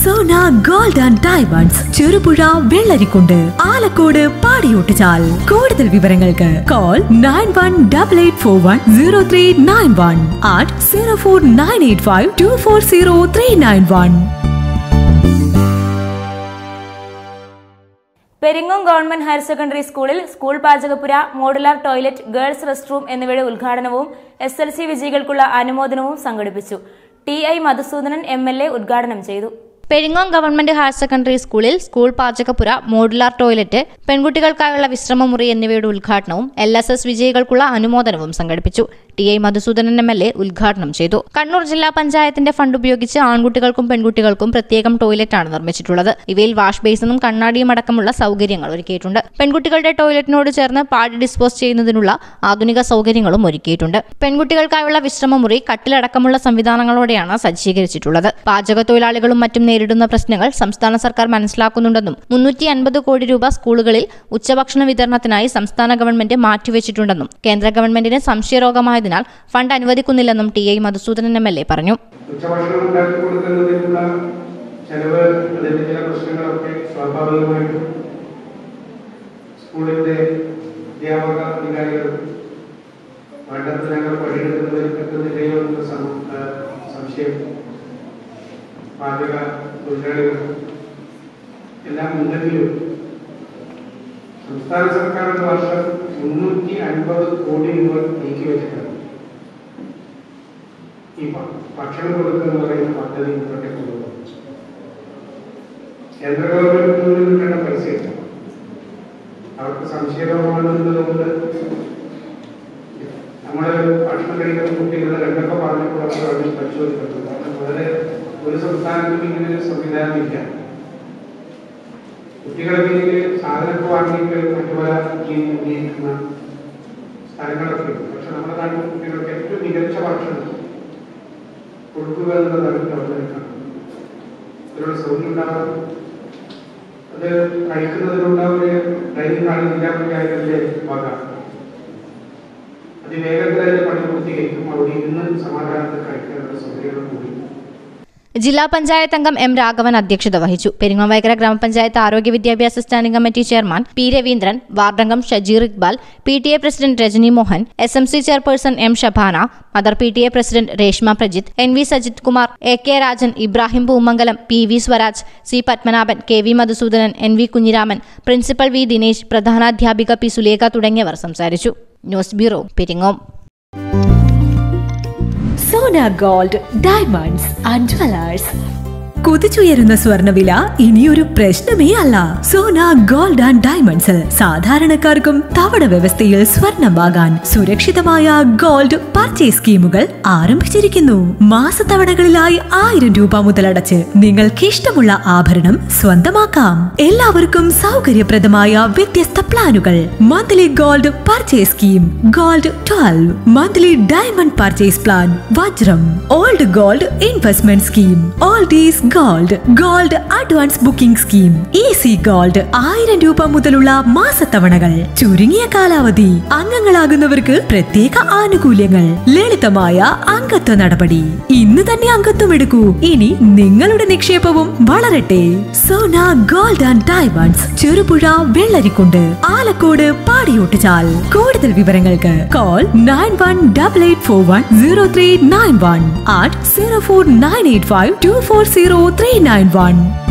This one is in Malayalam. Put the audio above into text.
Sona gold and diamonds Cherupuzha Vellarikundu Alakode Padiyottuchal കൂടുതൽ വിവരങ്ങൾക്ക് call nine one double eight four one zero three nine one eight zero four nine eight five two four zero three nine one Peringome government higher secondary സ്കൂളിൽ സ്കൂൾ പാചകപ്പുര modular toilet girls rest room എന്നിവയുടെ ഉദ്ഘാടനവും എസ് എൽ സി വിജയികൾക്കുള്ള അനുമോദനവും സംഘടിപ്പിച്ചു T I Madhusudanan M L A ഉദ്ഘാടനം ചെയ്തു പെരിങ്ങോം ഗവൺമെന്റ് ഹയർ സെക്കൻഡറി സ്കൂളിൽ സ്കൂൾ പാചകപ്പുര മോഡുലാർ ടോയ്ലറ്റ് പെൺകുട്ടികൾക്കായുള്ള വിശ്രമമുറി എന്നിവയുടെ ഉദ്ഘാടനവും എൽ എസ് എസ് വിജയികൾക്കുള്ള അനുമോദനവും സംഘടിപ്പിച്ചു T I Madhusudanan M L A ഉദ്ഘാടനം ചെയ്തു കണ്ണൂർ ജില്ലാ പഞ്ചായത്തിന്റെ ഫണ്ട് ഉപയോഗിച്ച് ആൺകുട്ടികൾക്കും പെൺകുട്ടികൾക്കും പ്രത്യേകം ടോയ്ലറ്റാണ് നിർമ്മിച്ചിട്ടുള്ളത് ഇവയിൽ വാഷ് ബേസിനും കണ്ണാടിയും അടക്കമുള്ള സൗകര്യങ്ങൾ ഒരുക്കിയിട്ടുണ്ട് പെൺകുട്ടികളുടെ ടോയ്ലറ്റിനോട് ചേർന്ന് പാടി ഡിസ്പോസ് ചെയ്യുന്നതിനുള്ള ആധുനിക സൗകര്യങ്ങളും ഒരുക്കിയിട്ടുണ്ട് പെൺകുട്ടികൾക്കായുള്ള വിശ്രമമുറി കട്ടിലടക്കമുള്ള സംവിധാനങ്ങളോടെയാണ് സജ്ജീകരിച്ചിട്ടുള്ളത് പാചക തൊഴിലാളികളും മറ്റും നേരിടുന്ന പ്രശ്നങ്ങൾ സംസ്ഥാന സർക്കാർ മനസ്സിലാക്കുന്നുണ്ടെന്നും മുന്നൂറ്റി അൻപത് കോടി രൂപ സ്കൂളുകളിൽ ഉച്ചഭക്ഷണ വിതരണത്തിനായി സംസ്ഥാന ഗവൺമെന്റ് മാറ്റിവെച്ചിട്ടുണ്ടെന്നും കേന്ദ്ര ഗവൺമെന്റിന് സംശയരോഗമായതിനാൽ ഫണ്ട് അനുവദിക്കുന്നില്ലെന്നും T I Madhusudanan M L A പറഞ്ഞു ഉച്ചഭക്ഷണം ഉണ്ടാക്കി കൊടുക്കുന്നതിനുള്ള ചെലവ് അതിന്റെ ചില പ്രശ്നങ്ങളൊക്കെ സ്വാഭാവികമായിട്ടും സ്കൂളിന്റെ അധ്യാപക അധികാരികൾ വേണ്ടത്ര ഞങ്ങൾ പണിയെടുക്കുന്നതിൽ പറ്റുന്നില്ലയോ എന്ന സം- ആ, സംശയം പാചക തൊഴിലാളികൾ എല്ലാം ഉണ്ടെങ്കിലും സംസ്ഥാന സർക്കാർ ഒരു വർഷം മുന്നൂറ്റി അൻപത് കോടി രൂപ നീക്കി വെച്ചിട്ടുണ്ട് ഈ ഭ- ഭക്ഷണം കൊടുക്കുക എന്ന് പറയുന്ന പദ്ധതി മുന്നോട്ട് കൊണ്ടുപോകും കേന്ദ്ര ഗവൺമെന്റിൽ നിന്ന് കിട്ടേണ്ട പൈസയില്ല അവർക്ക് സംശയരോഗമാണെന്നത് കൊണ്ട് നമ്മൾ ഭക്ഷണം കഴിക്കുന്ന കുട്ടികളുടെ രണ്ടൊക്കെ പറഞ്ഞപ്പോൾ അവർ അവിടെ പരിശോധിക്കുന്നത് കാരണം വേറെ ഒരു സംസ്ഥാനത്തും ഇങ്ങനെ ഒരു സംവിധാനം ഇല്ല കുട്ടികളെ കയ്യിൽ സാധനമൊക്കെ വാങ്ങിയിട്ട് മറ്റു പല രീതിയിൽ ഉപയോഗിക്കുന്ന സ്ഥലങ്ങളൊക്കെ ഉണ്ട് പക്ഷെ നമ്മുടെ നാട്ടിൽ കുട്ടികൾക്ക് ഏറ്റവും മികച്ച ഭക്ഷണം കൊടുക്കുക എന്നതാണ് ഗവൺമെന്റ് കാണുന്നത് ഇതിനുള്ള സൗകര്യം ഉണ്ടാവാം അത് കഴിക്കുന്നതിനുള്ള ഒരു ഡൈനിങ് ഹാളിൽ ജില്ലാ പഞ്ചായത്തിന്റെ വക അതിവേഗത്തിൽ അതിന്റെ പണി പൂർത്തീകരിക്കും അവിടെ ഇരുന്ന് സമാധാനത്തിൽ കഴിക്കാനുള്ള സൗകര്യങ്ങൾ കൂടി ജില്ലാ പഞ്ചായത്ത് അംഗം എം രാഘവൻ അധ്യക്ഷത വഹിച്ചു പെരിങ്ങോവൈക്കര ഗ്രാമപഞ്ചായത്ത് ആരോഗ്യ വിദ്യാഭ്യാസ standing committee chairman P Raveendran വാർഡംഗം Shajeer Iqbal P T A president Rajani Mohan S M C chairperson M Shabana mother P T A president Reshma Prajith N V Sajith Kumar A K Rajan Ibrahim Poomangalam P V Swaraj C Padmanabhan K V Madhusoodanan N V Kunhiraman principal V Dinesh പ്രധാനാധ്യാപിക പി സുലേഖ തുടങ്ങിയവർ സംസാരിച്ചു news bureau Peringome Sona gold diamonds and jewellers കുതിച്ചുയരുന്ന സ്വർണ്ണവില ഇനിയൊരു പ്രശ്നമേ അല്ല സോന ഗോൾഡ് ആൻഡ് ഡയമണ്ട്സിൽ സാധാരണക്കാർക്കും തവണ വ്യവസ്ഥയിൽ സ്വർണം വാങ്ങാൻ സുരക്ഷിതമായ ഗോൾഡ് പർച്ചേസ് സ്കീമുകൾ ആരംഭിച്ചിരിക്കുന്നു മാസത്തവണകളിലായി ആയിരം രൂപ മുതലടച്ച് നിങ്ങൾക്ക് ഇഷ്ടമുള്ള ആഭരണം സ്വന്തമാക്കാം എല്ലാവർക്കും സൗകര്യപ്രദമായ വ്യത്യസ്ത പ്ലാനുകൾ monthly gold purchase scheme gold twelve monthly diamond purchase plan വജ്രം old gold investment scheme oldies gold gold advance booking scheme easy gold ആയിരം രൂപ മുതലുള്ള മാസത്തവണകൾ ചുരുങ്ങിയ കാലാവധി അംഗങ്ങളാകുന്നവർക്ക് പ്രത്യേക ആനുകൂല്യങ്ങൾ ലളിതമായ അംഗത്വ നടപടി ഇന്ന് തന്നെ അംഗത്വം എടുക്കൂ ഇനി നിങ്ങളുടെ നിക്ഷേപവും വളരട്ടെ Sona gold and diamonds Cherupuzha Vellarikundu Alakode Padiyottuchal കൂടുതൽ വിവരങ്ങൾക്ക് call nine one double eight four one zero three nine one eight zero four nine eight five two four zero three nine one